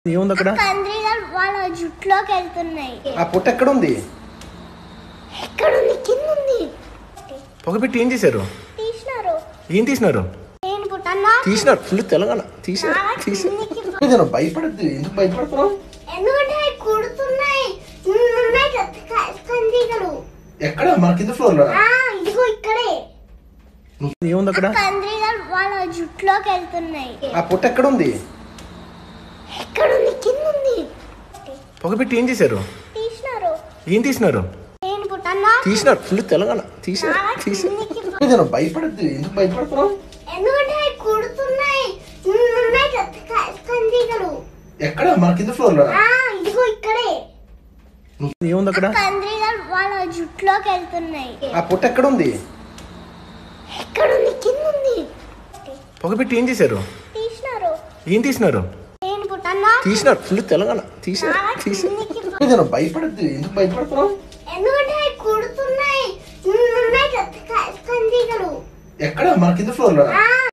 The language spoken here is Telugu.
ఏముంది అక్కడ కంద్రీగలు వాళ్ళ జుట్టులోకి వెళ్తున్నాయి ఆ పొట్ట ఎక్కడ ఉంది ఎక్కడ ఉంది కింద ఉంది పొగపెట్టి ఏం చేశారు తీసినారు ఏం తీసినారు నేను పుట్టన్నా తీసినారు ఫుల్ తెలంగాణ తీసారు తీసారు భయపడద్దు ఎందుకు భయపడుతున్నావు ఎందుకంటే అవి కుడుతున్నాయి ఇన్ని ఉన్నాయి కదా క- కందిరీగలు ఎక్కడ మన కింద ఫ్లోర్ లో ఆ ఇదిగో ఇక్కడే ఏముంది అక్కడ కంద్రీగలు వాళ్ళ జుట్టులోకి వెళ్తున్నాయి ఆ పొట్ట ఎక్కడ ఉంది ఎక్కడ ఉంది కింద ఉంది పొగపెట్టి ఏం చేశారు తీసినారు ఏం తీసినారు నేను పుట్టన్నా తీసినారు ఫుల్ తెలంగాణ తీసారు తీసారు భయపడద్దు ఎందుకు భయపడుతున్నావు ఎందుకంటే అవి కుడుతున్నాయి ఇన్ని ఉన్నాయి కదా క- కందిరీగలు ఎక్కడ మన కింద ఫ్లోర్ లో ఆ ఇదిగో ఇక్కడే ఏముంది అక్కడ కంద్రీగలు వాళ్ళ జుట్టులోకి వెళ్తున్నాయి ఆ పొట్ట ఎక్కడ ఉంది ఎక్కడ ఉంది కింద ఉంది పొగపెట్టి ఏం చేశారు తీసినారు ఏం తీసినారు నేను పుట్టన్నా తీసినారు ఫుల్ తెలంగాణ తీసారు తీసారు భయపడద్దు ఎందుకు భయపడుతున్నావు ఎందుకంటే అవి కుడుతున్నాయి ఇన్ని ఉన్నాయి కదా క- కందిరీగలు ఎక్కడ మన కింద ఫ్లోర్ లో ఆ